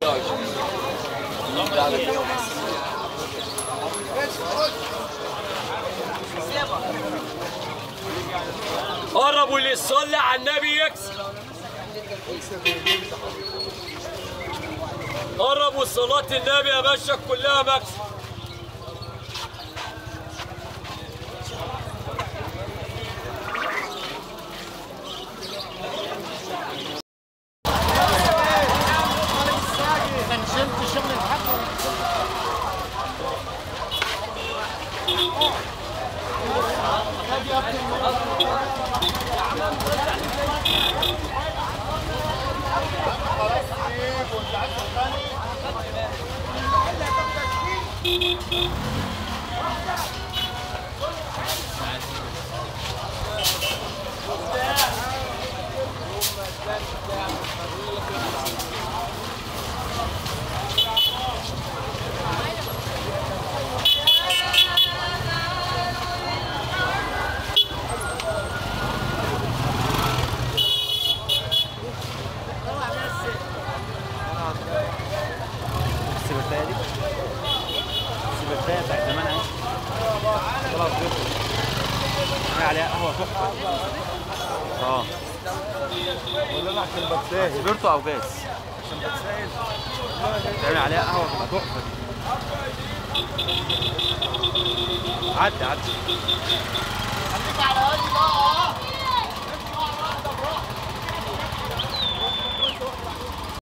قرب واللي يصلي على النبي يكسب قرب وصلاة النبي يا باشا كلها مكسب شلت شغل الحق السبرتايه دي السبرتايه بتاعت زمان اهي خلاص جبت هي عليها قهوه تحفه اه ولا انا عشان بتساهل سبرتو او جاز عشان بتساهل تعمل عليها قهوه تبقى تحفه دي عدي عدي خليك على وجهي بقى